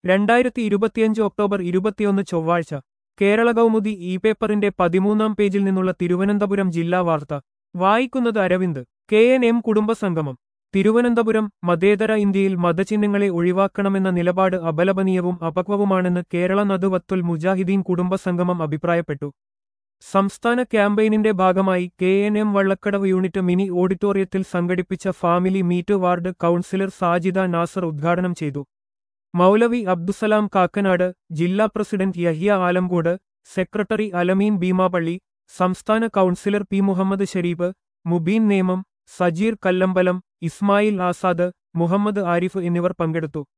രണ്ടായിരത്തി ഇരുപത്തിയഞ്ച് ഒക്ടോബർ ഇരുപത്തിയൊന്ന് ചൊവ്വാഴ്ച കേരള കൗമുദി ഇ പേപ്പറിന്റെ പതിമൂന്നാം പേജിൽ നിന്നുള്ള തിരുവനന്തപുരം ജില്ലാ വാർത്ത വായിക്കുന്നത് അരവിന്ദ് കെ എൻ എം കുടുംബസംഗമം തിരുവനന്തപുരം മതേതര ഇന്ത്യയിൽ മതചിഹ്നങ്ങളെ ഒഴിവാക്കണമെന്ന നിലപാട് അപലപനീയവും അപക്വവുമാണെന്ന് കേരള നദുവത്തുൽ മുജാഹിദീൻ കുടുംബസംഗമം അഭിപ്രായപ്പെട്ടു സംസ്ഥാന ക്യാമ്പയിനിന്റെ ഭാഗമായി K N M Vallakkadavu unit mini ഓഡിറ്റോറിയത്തിൽ സംഘടിപ്പിച്ച family meet ward councillor Sajida Nasar ഉദ്ഘാടനം ചെയ്തു മൗലവി അബ്ദുസലാം കാക്കനാട് ജില്ലാ പ്രസിഡന്റ് യഹിയ ആലംകോട് സെക്രട്ടറി അലമീൻ ഭീമാപള്ളി സംസ്ഥാന കൗൺസിലർ പി മുഹമ്മദ് ഷരീഫ് മുബീൻ നേമം സജീർ കല്ലമ്പലം ഇസ്മായിൽ ആസാദ് മുഹമ്മദ് ആരിഫ് എന്നിവർ പങ്കെടുത്തു